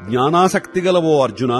జ్ఞానాసక్తి గల ఓ అర్జున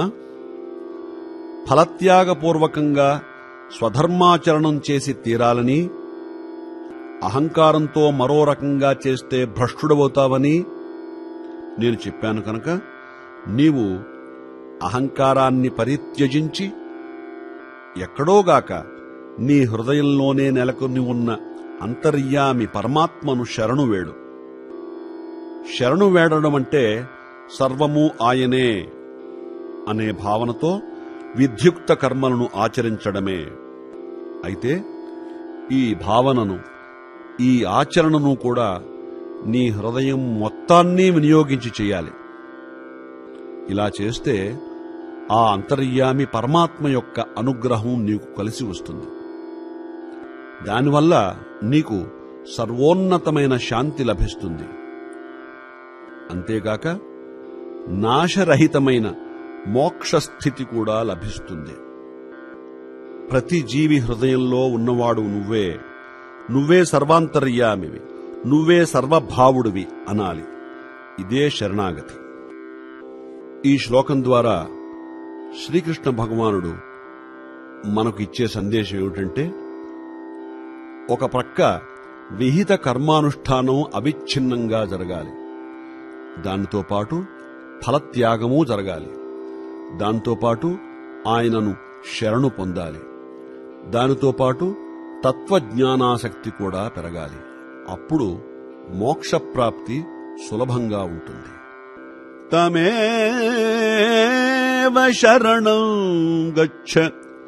ఫలత్యాగపూర్వకంగా స్వధర్మాచరణం చేసి తీరాలని అహంకారంతో మరో రకంగా చేస్తే భ్రష్టుడవుతావని నేను చెప్పాను కనుక నీవు అహంకారాన్ని పరిత్యజించి ఎక్కడోగాక నీ హృదయంలోనే నెలకొని ఉన్న అంతర్యామి పరమాత్మను శరణు వేడు శరణు వేడడం అంటే సర్వము ఆయనే అనే భావనతో విధ్యుక్త కర్మలను ఆచరించడమే అయితే ఈ భావనను ఈ ఆచరణను కూడా నీ హృదయం మొత్తాన్ని వినియోగించి చేయాలి ఇలా చేస్తే ఆ అంతర్యామి పరమాత్మ యొక్క అనుగ్రహం నీకు కలిసి వస్తుంది దానివల్ల నీకు సర్వోన్నతమైన శాంతి లభిస్తుంది అంతేగాక నాశరహితమైన మోక్షస్థితి కూడా లభిస్తుంది ప్రతి జీవి హృదయంలో ఉన్నవాడు నువ్వే నువ్వే సర్వాంతర్యామివి నువ్వే సర్వభావుడివి అనాలి ఇదే శరణాగతి ఈ శ్లోకం ద్వారా శ్రీకృష్ణ భగవానుడు మనకు ఇచ్చే సందేశం ఏమిటంటే ఒక ప్రక్క విహిత కర్మానుష్ఠానం అవిచ్ఛిన్నంగా జరగాలి దానితో పాటు ఫలత్యాగము జరగాలి దాంతోపాటు ఆయనను శరణు పొందాలి దానితో పాటు తత్వజ్ఞానాసక్తి కూడా పెరగాలి అప్పుడు మోక్షప్రాప్తి సులభంగా ఉంటుంది తమేవ శరణం గచ్చ